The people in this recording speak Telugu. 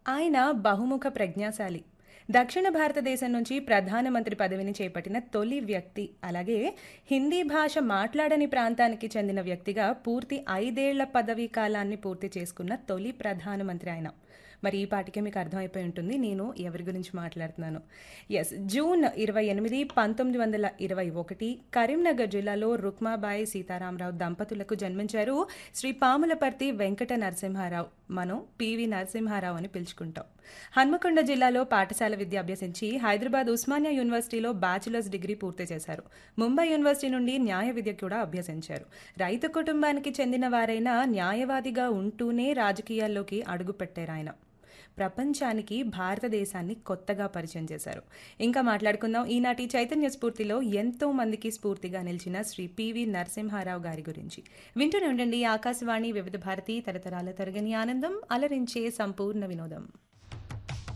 ఆయన బహుముఖ ప్రజ్ఞాశాలి దక్షిణ భారతదేశం నుంచి ప్రధానమంత్రి పదవిని చేపట్టిన తొలి వ్యక్తి అలాగే హిందీ భాష మాట్లాడని ప్రాంతానికి చెందిన వ్యక్తిగా పూర్తి ఐదేళ్ల పదవీ కాలాన్ని పూర్తి చేసుకున్న తొలి ప్రధానమంత్రి ఆయన మరి ఈ పాటికే మీకు అర్థమైపోయి ఉంటుంది నేను ఎవరి గురించి మాట్లాడుతున్నాను ఎస్ జూన్ ఇరవై ఎనిమిది పంతొమ్మిది వందల ఇరవై ఒకటి కరీంనగర్ జిల్లాలో రుక్మాబాయి సీతారామరావు దంపతులకు జన్మించారు శ్రీ పాములపర్తి వెంకట నరసింహారావు మనం పివి నరసింహారావు అని పిలుచుకుంటాం హన్మకొండ జిల్లాలో పాఠశాల విద్య అభ్యసించి హైదరాబాద్ ఉస్మానియా యూనివర్సిటీలో బ్యాచిలర్స్ డిగ్రీ పూర్తి చేశారు ముంబై యూనివర్సిటీ నుండి న్యాయ విద్య కూడా అభ్యసించారు రైతు కుటుంబానికి చెందిన వారైనా న్యాయవాదిగా ఉంటూనే రాజకీయాల్లోకి అడుగుపెట్టారు ఆయన ప్రపంచానికి భారతదేశాన్ని కొత్తగా పరిచయం చేశారు ఇంకా మాట్లాడుకుందాం ఈనాటి చైతన్య స్ఫూర్తిలో ఎంతో మందికి స్ఫూర్తిగా నిలిచిన శ్రీ పివి నరసింహారావు గారి గురించి వింటూనే ఉండండి ఆకాశవాణి వివిధ భారతి తరతరాల తరగని ఆనందం అలరించే సంపూర్ణ వినోదం